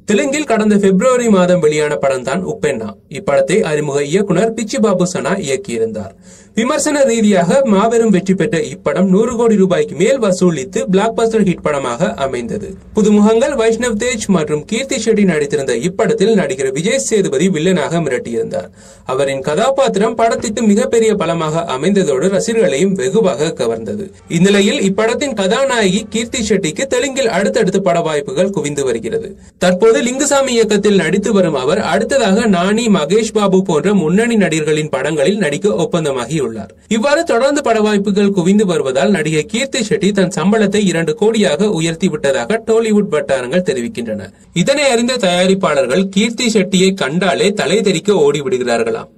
தெலுங்கில் கடந்த பிப்ரவரி மாதம் வெளியான படம் தான் உப்பெண்ணா இப்படத்தை அறிமுக இயக்குனர் பிச்சி பாபு சனா இயக்கியிருந்தார் விமர்சன ரீதியாக மாபெரும் வெற்றி பெற்ற இப்படம் நூறு கோடி ரூபாய்க்கு மேல் வசூலித்து பிளாக் பஸ்டர் ஹிட் படமாக அமைந்தது புதுமுகங்கள் வைஷ்ணவ் தேஜ் மற்றும் கீர்த்தி ஷெட்டி நடித்திருந்த இப்படத்தில் நடிகர் விஜய் சேதுபதி வில்லனாக மிரட்டியிருந்தார் அவரின் கதாபாத்திரம் படத்திற்கு மிகப்பெரிய பலமாக அமைந்ததோடு ரசிகர்களையும் வெகுவாக கவர்ந்தது இந்நிலையில் இப்படத்தின் கதாநாயகி கீர்த்தி ஷெட்டிக்கு தெலுங்கில் அடுத்தடுத்து பட வாய்ப்புகள் குவிந்து வருகிறது தற்போது லிங்குசாமி இயக்கத்தில் நடித்து வரும் அவர் அடுத்ததாக நானி மகேஷ் பாபு போன்ற முன்னணி நடிகர்களின் படங்களில் நடிக்க ஒப்பந்தமாகியுள்ளார் இவ்வாறு தொடர்ந்து பட வாய்ப்புகள் குவிந்து வருவதால் நடிகை கீர்த்தி ஷெட்டி தன் சம்பளத்தை இரண்டு கோடியாக உயர்த்தி விட்டதாக டோலிவுட் வட்டாரங்கள் தெரிவிக்கின்றன இதனை அறிந்த தயாரிப்பாளர்கள் கீர்த்தி ஷெட்டியை கண்டாலே தலை தெறிக்க ஓடி விடுகிறார்களாம்